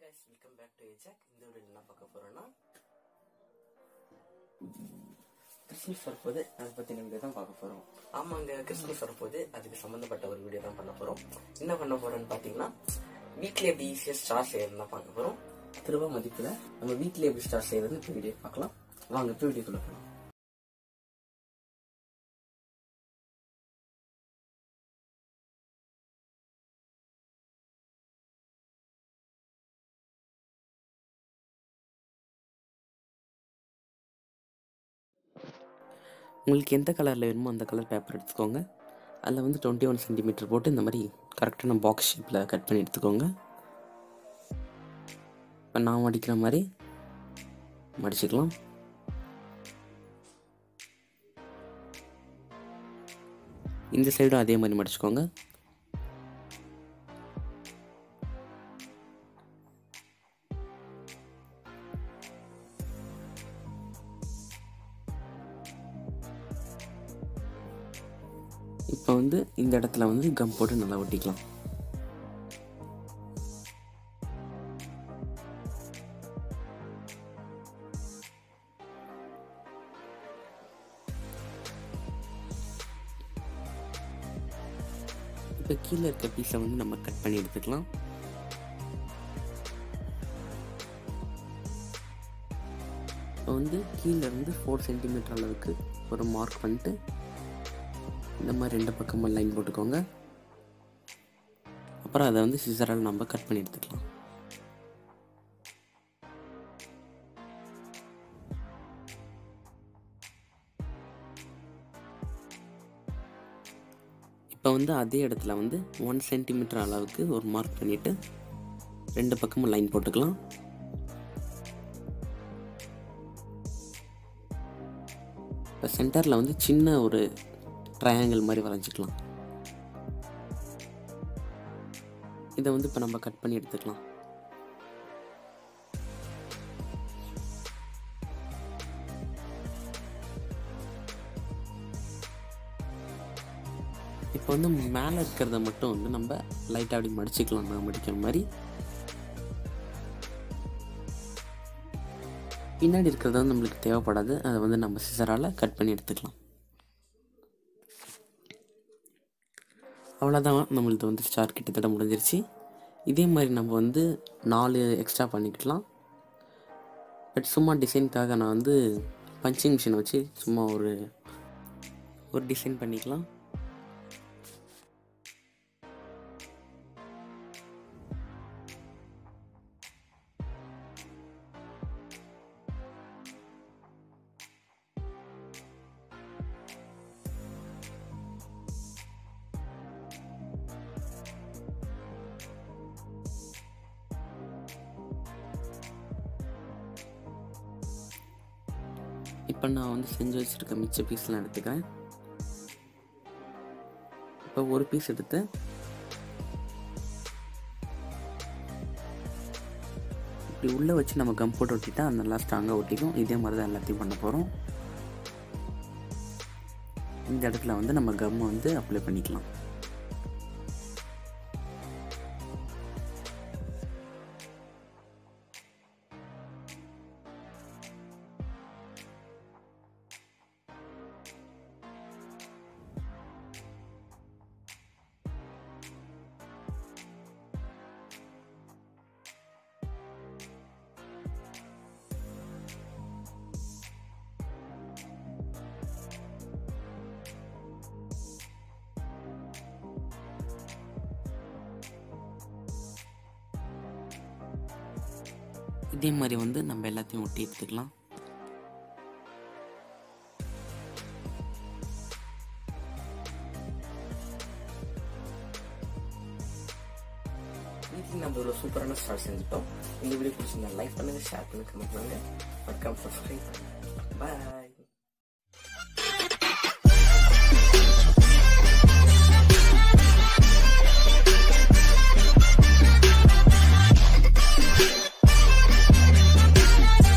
guys welcome back to ஏஜாக் இந்த video என்ன பார்க்க போறோம்னா கிறிஸ்மஸ் வரப்போது அதை பத்தின வீடியோ தான் பார்க்க போறோம் ஆமாங்க கிறிஸ்மஸ் வரப்போது அதுக்கு சம்பந்தப்பட்ட ஒரு வீடியோ தான் பண்ண போறோம் என்ன பண்ண போறோம்னு பாத்தீங்கன்னா வீட்ல எப்படி ஈஸியா ஸ்டார் செய்யறதுன்னு தான் பார்க்க போறோம் பத்து ரூபாய் மதிப்புல நம்ம வீட்ல எப்படி ஸ்டார் செய்யறதுன்னு இப்போ வீடியோ பார்க்கலாம் வாங்க இப்போ வீடியோக்குள்ள போகலாம் உங்களுக்கு எந்த கலரில் வேணுமோ அந்த கலர் பேப்பர் எடுத்துக்கோங்க அதில் வந்து டுவெண்ட்டி ஒன் சென்டிமீட்டர் போட்டு இந்த மாதிரி கரெக்டான பாக்ஸ் ஷேப்பில் கட் பண்ணி எடுத்துக்கோங்க இப்போ நான் மடிக்கிற மாதிரி மடிச்சுக்கலாம் இந்த சைடும் அதே மாதிரி மடிச்சுக்கோங்க இப்போ வந்து இந்த இடத்துல வந்து கம் போட்டு நல்லா ஒட்டிக்கலாம் இப்போ கீழே இருக்க பீஸை வந்து நம்ம கட் பண்ணி எடுத்துக்கலாம் இப்போ வந்து கீழே இருந்து ஃபோர் சென்டிமீட்டர் அளவுக்கு ஒரு மார்க் பண்ணிட்டு இந்த மாதிரி ரெண்டு பக்கமும் லைன் போட்டுக்கோங்க அப்புறம் அதை வந்து சிசரால் நம்ம கட் பண்ணி எடுத்துக்கலாம் இப்போ வந்து அதே இடத்துல வந்து ஒன் சென்டிமீட்டர் அளவுக்கு ஒரு மார்க் பண்ணிவிட்டு ரெண்டு பக்கமும் லைன் போட்டுக்கலாம் இப்போ சென்டரில் வந்து சின்ன ஒரு ட்ரையாங்கிள் மாதிரி வரைஞ்சிக்கலாம் இதை வந்து இப்போ நம்ம கட் பண்ணி எடுத்துக்கலாம் இப்போ வந்து மேலே இருக்கிறத மட்டும் வந்து நம்ம லைட்டாக அப்படி மடிச்சுக்கலாம் நான் மடிக்கிற மாதிரி பின்னாடி இருக்கிறது வந்து நம்மளுக்கு தேவைப்படாது அதை வந்து நம்ம சிசரால் கட் பண்ணி எடுத்துக்கலாம் அவ்வளோதான் நம்மளுக்கு வந்து ஸ்டார் கிட்டத்தட்ட முடிஞ்சிருச்சு இதே மாதிரி நம்ம வந்து நாலு எக்ஸ்ட்ரா பண்ணிக்கலாம் பட் சும்மா டிசைனுக்காக நான் வந்து பஞ்சிங் மிஷினை வச்சு சும்மா ஒரு ஒரு டிசைன் பண்ணிக்கலாம் இப்போ நான் வந்து செஞ்சு வச்சுருக்க மிச்ச பீஸ்லாம் எடுத்துக்கிறேன் இப்போ ஒரு பீஸ் எடுத்து இப்படி உள்ளே வச்சு நம்ம கம் போட்டு ஒட்டிட்டா அது நல்லா ஸ்ட்ராங்காக ஒட்டிக்கும் இதே மாதிரி தான் எல்லாத்தையும் பண்ண போகிறோம் இந்த இடத்துல வந்து நம்ம கம் வந்து அப்ளை பண்ணிக்கலாம் இதே மாதிரி வந்து நம்ம எல்லாத்தையும் ஒட்டி எடுத்துக்கலாம் வீட்டில் நம்ம ஒரு சூப்பரான ஸ்டார் செஞ்சுட்டோம் இந்த வீடியோ பிடிச்சிருந்தா லைக் பண்ணுங்க ஷேர் பண்ணுங்க கமெண்ட் பண்ணுங்க மறக்காம சப்ஸ்கிரைப் பண்ணுங்க பாய்